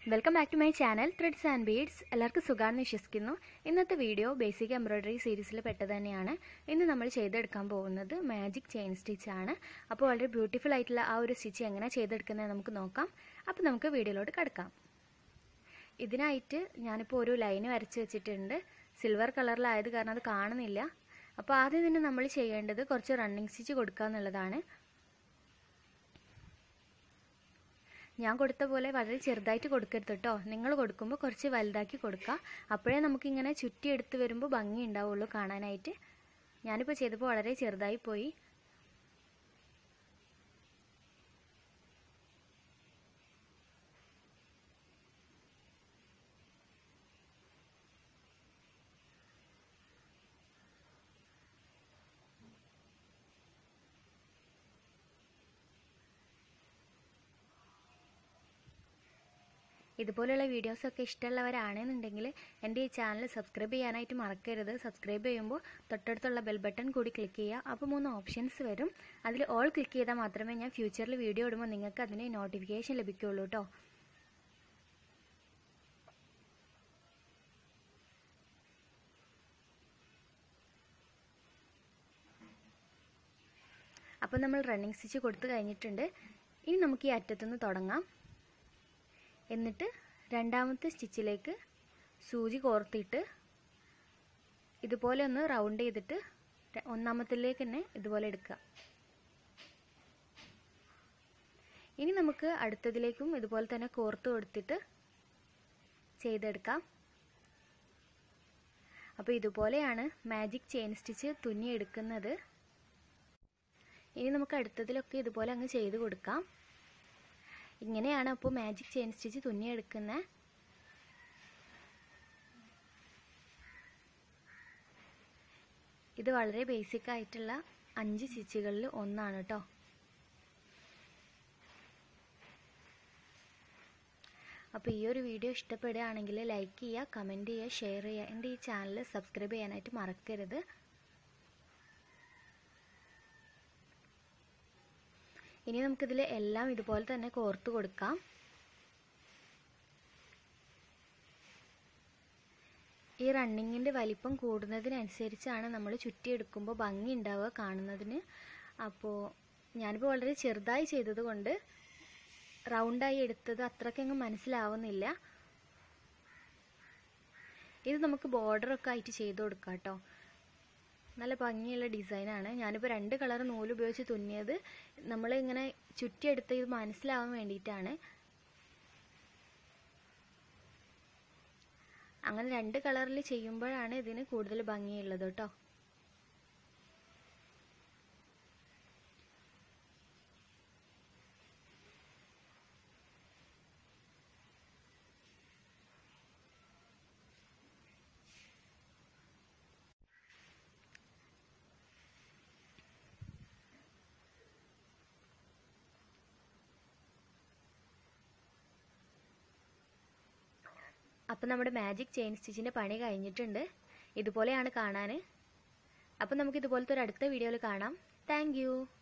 welcome back to my channel threads and beads എല്ലാവർക്കും സുഖാണെന്ന് വിശ്വസിക്കുന്നു ഇന്നത്തെ വീഡിയോ ബേസിക് എംബ്രോയ്ഡറി സീരീസിൽ പെട്ടത് തന്നെയാണ് ഇന്ന് നമ്മൾ ചെയ്തെടുക്കാൻ പോകുന്നത് മാജിക് ചെയിൻ സ്റ്റിച്ച് ആണ് അപ്പോൾ വളരെ ബ്യൂട്ടിഫുൾ ആയിട്ടുള്ള ആ ഒരു സ്റ്റിച്ച് എങ്ങനെ ചെയ്തെടുക്കുന്നത് നമുക്ക് നോക്കാം അപ്പോൾ നമുക്ക് വീഡിയോയിലോട്ട് കിടക്കാം ഇതിനായിട്ട് ഞാനിപ്പോൾ ഒരു ലൈന് വരച്ച് വെച്ചിട്ടുണ്ട് സിൽവർ കളറിലായത് കാരണം അത് കാണുന്നില്ല അപ്പോൾ ആദ്യം തന്നെ നമ്മൾ ചെയ്യേണ്ടത് കുറച്ച് റണ്ണിങ് സ്റ്റിച്ച് കൊടുക്കുക എന്നുള്ളതാണ് ഞാൻ കൊടുത്ത പോലെ വളരെ ചെറുതായിട്ട് കൊടുക്കരുത് കേട്ടോ നിങ്ങൾ കൊടുക്കുമ്പോൾ കുറച്ച് വലുതാക്കി കൊടുക്കുക അപ്പോഴേ നമുക്കിങ്ങനെ ചുറ്റിയെടുത്ത് വരുമ്പോൾ ഭംഗി ഉണ്ടാവുള്ളൂ കാണാനായിട്ട് ഞാനിപ്പോൾ ചെയ്തപ്പോൾ വളരെ ചെറുതായി പോയി ഇതുപോലെയുള്ള വീഡിയോസൊക്കെ ഇഷ്ടമുള്ളവരാണെന്നുണ്ടെങ്കിൽ എൻ്റെ ഈ ചാനൽ സബ്സ്ക്രൈബ് ചെയ്യാനായിട്ട് മറക്കരുത് സബ്സ്ക്രൈബ് ചെയ്യുമ്പോൾ തൊട്ടടുത്തുള്ള ബെൽ ബട്ടൺ കൂടി ക്ലിക്ക് ചെയ്യുക അപ്പോൾ മൂന്ന് ഓപ്ഷൻസ് വരും അതിൽ ഓൾ ക്ലിക്ക് ചെയ്താൽ മാത്രമേ ഞാൻ ഫ്യൂച്ചറിൽ വീഡിയോ ഇടുമ്പോൾ നിങ്ങൾക്ക് അതിന് നോട്ടിഫിക്കേഷൻ ലഭിക്കുകയുള്ളൂ കേട്ടോ അപ്പോൾ നമ്മൾ റണ്ണിങ് സ്റ്റിച്ച് കൊടുത്തു കഴിഞ്ഞിട്ടുണ്ട് ഇനി നമുക്ക് ഈ അറ്റത്തുനിന്ന് തുടങ്ങാം എന്നിട്ട് രണ്ടാമത്തെ സ്റ്റിച്ചിലേക്ക് സൂചി കോർത്തിട്ട് ഇതുപോലെ ഒന്ന് റൗണ്ട് ചെയ്തിട്ട് ഒന്നാമത്തിലേക്ക് തന്നെ ഇതുപോലെ എടുക്കുക ഇനി നമുക്ക് അടുത്തതിലേക്കും ഇതുപോലെ തന്നെ കോർത്ത് കൊടുത്തിട്ട് ചെയ്തെടുക്കാം അപ്പോൾ ഇതുപോലെയാണ് മാജിക് ചെയിൻ സ്റ്റിച്ച് തുന്നിയെടുക്കുന്നത് ഇനി നമുക്ക് അടുത്തതിലൊക്കെ ഇതുപോലെ അങ്ങ് ചെയ്ത് കൊടുക്കാം ഇങ്ങനെയാണ് അപ്പോൾ മാജിക് ചെയിൻ സ്റ്റിച്ച് തുന്നിയെടുക്കുന്നത് ഇത് വളരെ ബേസിക് ആയിട്ടുള്ള അഞ്ച് സ്റ്റിച്ചുകളിൽ ഒന്നാണ് കേട്ടോ അപ്പോൾ ഈ ഒരു വീഡിയോ ഇഷ്ടപ്പെടുകയാണെങ്കിൽ ലൈക്ക് ചെയ്യുക കമൻറ്റ് ചെയ്യുക ഷെയർ ചെയ്യുക എൻ്റെ ഈ ചാനൽ സബ്സ്ക്രൈബ് ചെയ്യാനായിട്ട് മറക്കരുത് ഇനി നമുക്കിതിൽ എല്ലാം ഇതുപോലെ തന്നെ കോർത്ത് കൊടുക്കാം ഈ റണ്ണിങ്ങിൻ്റെ വലിപ്പം കൂടുന്നതിനനുസരിച്ചാണ് നമ്മൾ ചുറ്റിയെടുക്കുമ്പോൾ ഭംഗി ഉണ്ടാവുക കാണുന്നതിന് അപ്പോൾ ഞാനിപ്പോൾ വളരെ ചെറുതായി ചെയ്തത് കൊണ്ട് റൗണ്ടായി എടുത്തത് അത്രയ്ക്കങ്ങ് മനസ്സിലാവുന്നില്ല ഇത് നമുക്ക് ബോർഡറൊക്കെ ആയിട്ട് ചെയ്ത് കൊടുക്കാം കേട്ടോ നല്ല ഭംഗിയുള്ള ഡിസൈനാണ് ഞാനിപ്പോൾ രണ്ട് കളർ നൂല് ഉപയോഗിച്ച് തുന്നിയത് നമ്മൾ ഇങ്ങനെ ചുറ്റിയെടുത്ത് ഇത് മനസ്സിലാവാൻ വേണ്ടിയിട്ടാണ് അങ്ങനെ രണ്ട് കളറിൽ ചെയ്യുമ്പോഴാണ് ഇതിന് കൂടുതൽ ഭംഗിയുള്ളത് കേട്ടോ അപ്പം നമ്മുടെ മാജിക് ചെയിൻ സ്റ്റിച്ചിൻ്റെ പണി കഴിഞ്ഞിട്ടുണ്ട് ഇതുപോലെയാണ് കാണാൻ അപ്പം നമുക്ക് ഇതുപോലത്തെ ഒരു അടുത്ത വീഡിയോയിൽ കാണാം താങ്ക്